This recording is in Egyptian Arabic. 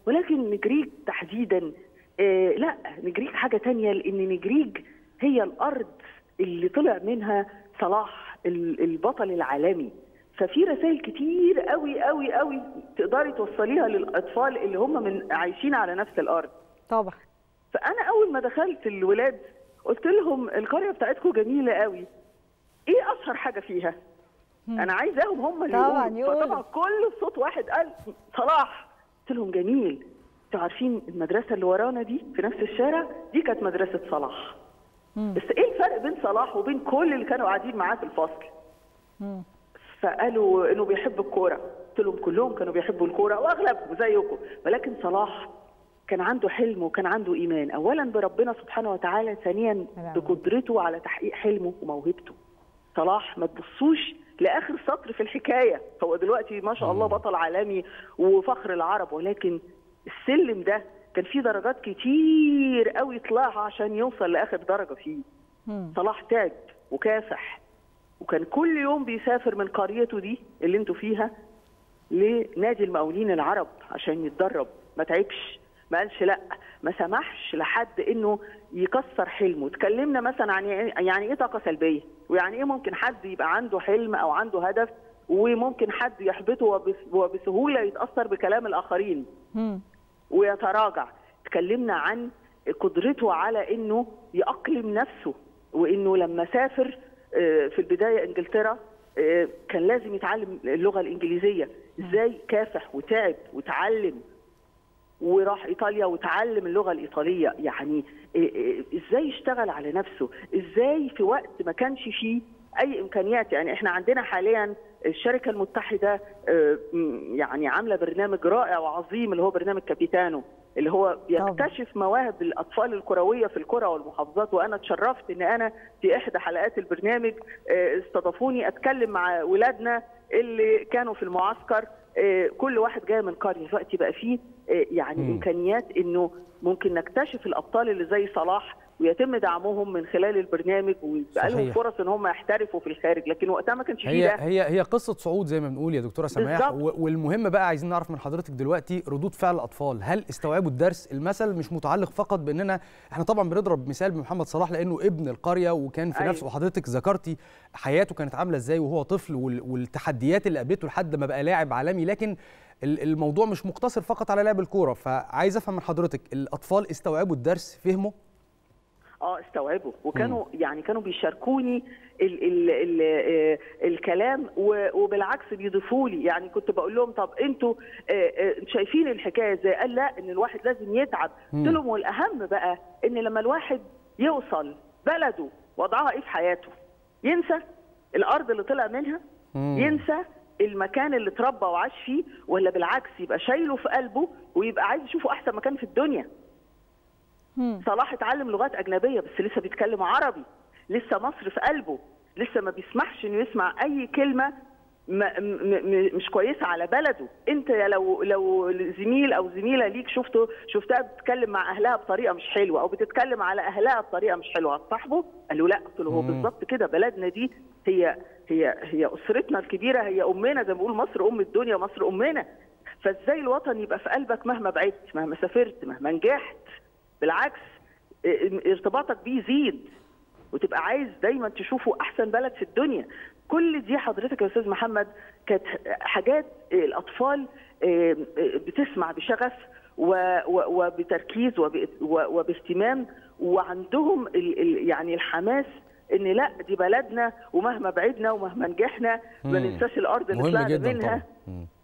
ولكن نجريج تحديدا آه لا نجريج حاجه تانية لان نجريج هي الارض اللي طلع منها صلاح ال- البطل العالمي ففي رسائل كتير قوي قوي قوي تقدري توصليها للاطفال اللي هم من عايشين على نفس الارض طبعا فانا اول ما دخلت الولاد قلت لهم القريه بتاعتكم جميله قوي ايه اشهر حاجه فيها انا عايزاهم هم اللي طبعاً يقولوا يقولوا. فطبعا كل صوت واحد قال صلاح قلت لهم جميل انتوا عارفين المدرسه اللي ورانا دي في نفس الشارع دي كانت مدرسه صلاح بس ايه الفرق بين صلاح وبين كل اللي كانوا قاعدين معاه في الفصل فقالوا انه بيحب الكوره قلت لهم كلهم كانوا بيحبوا الكوره واغلبهم زيكم ولكن صلاح كان عنده حلم وكان عنده ايمان اولا بربنا سبحانه وتعالى ثانيا نعم. بقدرته على تحقيق حلمه وموهبته صلاح ما تبصوش لاخر سطر في الحكايه هو دلوقتي ما شاء الله بطل عالمي وفخر العرب ولكن السلم ده كان فيه درجات كتير قوي طلعها عشان يوصل لاخر درجه فيه صلاح تعب وكافح وكان كل يوم بيسافر من قريته دي اللي انتوا فيها لنادي المقاولين العرب عشان يتدرب ما تعبش ما قالش لا ما سمحش لحد انه يكسر حلمه اتكلمنا مثلا عن يعني ايه طاقه سلبيه ويعني ايه ممكن حد يبقى عنده حلم او عنده هدف وممكن حد يحبطه وبس- وبسهوله يتاثر بكلام الاخرين مم. ويتراجع اتكلمنا عن قدرته على انه يأقلم نفسه وانه لما سافر آه، في البدايه انجلترا آه، كان لازم يتعلم اللغه الانجليزيه ازاي كافح وتعب وتعلم وراح ايطاليا وتعلم اللغه الايطاليه يعني إيه إيه ازاي يشتغل على نفسه ازاي في وقت ما كانش فيه اي امكانيات يعني احنا عندنا حاليا الشركه المتحده آه، م- يعني عامله برنامج رائع وعظيم اللي هو برنامج كابيتانو اللي هو بيكتشف مواهب الاطفال الكرويه في القرى والمحافظات وانا اتشرفت ان انا في احدى حلقات البرنامج آه، استضافوني اتكلم مع ولادنا اللي كانوا في المعسكر آه، كل واحد جاي من قريه دلوقتي بقى فيه آه، يعني مم. امكانيات انه ممكن نكتشف الابطال اللي زي صلاح ويتم دعمهم من خلال البرنامج ويبقى لهم صحيح. فرص ان هم يحترفوا في الخارج لكن وقتها ما كانش فيه هي ده هي هي قصه صعود زي ما بنقول يا دكتوره سماح بالظبط. و- والمهم بقى عايزين نعرف من حضرتك دلوقتي ردود فعل الاطفال هل استوعبوا الدرس المثل مش متعلق فقط باننا احنا طبعا بنضرب مثال بمحمد صلاح لانه ابن القريه وكان في أيوة. نفس وحضرتك ذكرتي حياته كانت عامله ازاي وهو طفل وال- والتحديات اللي قابلته لحد ما بقى لاعب عالمي لكن ال- الموضوع مش مقتصر فقط على لعب الكوره فعايز افهم من حضرتك الاطفال استوعبوا الدرس فهموا اه استوعبوا وكانوا يعني كانوا بيشاركوني ال ال ال آه، الكلام و- وبالعكس بيضيفوا لي يعني كنت بقول لهم طب انتوا آه، آه، شايفين الحكايه ازاي؟ قال لا ان الواحد لازم يتعب قلت لهم والاهم بقى ان لما الواحد يوصل بلده وضعها ايه في حياته ينسى الارض اللي طلع منها مم. ينسى المكان اللي اتربى وعاش فيه ولا بالعكس يبقى شايله في قلبه ويبقى عايز يشوفه احسن مكان في الدنيا مم. صلاح اتعلم لغات اجنبيه بس لسه بيتكلم عربي لسه مصر في قلبه لسه ما بيسمحش انه يسمع اي كلمه ما م م مش كويسه على بلده انت لو لو زميل او زميله ليك شفته شفتها بتتكلم مع اهلها بطريقه مش حلوه او بتتكلم على اهلها بطريقه مش حلوه هتصاحبه قال له لا قلت له هو مم. بالظبط كده بلدنا دي هي هي هي اسرتنا الكبيره هي امنا زي ما بنقول مصر ام الدنيا مصر امنا فازاي الوطن يبقى في قلبك مهما بعدت مهما سافرت مهما نجحت بالعكس اه، ارتباطك بيه يزيد وتبقى عايز دايما تشوفه احسن بلد في الدنيا كل دي حضرتك يا استاذ محمد كانت حاجات اه، الاطفال اه، اه، بتسمع بشغف و- و- وبتركيز وب- و- وباهتمام وعندهم ال- ال- يعني الحماس ان لا دي بلدنا ومهما بعدنا ومهما نجحنا ما مم. ننساش الارض اللي مهم طلعنا جدا منها طبعا مم.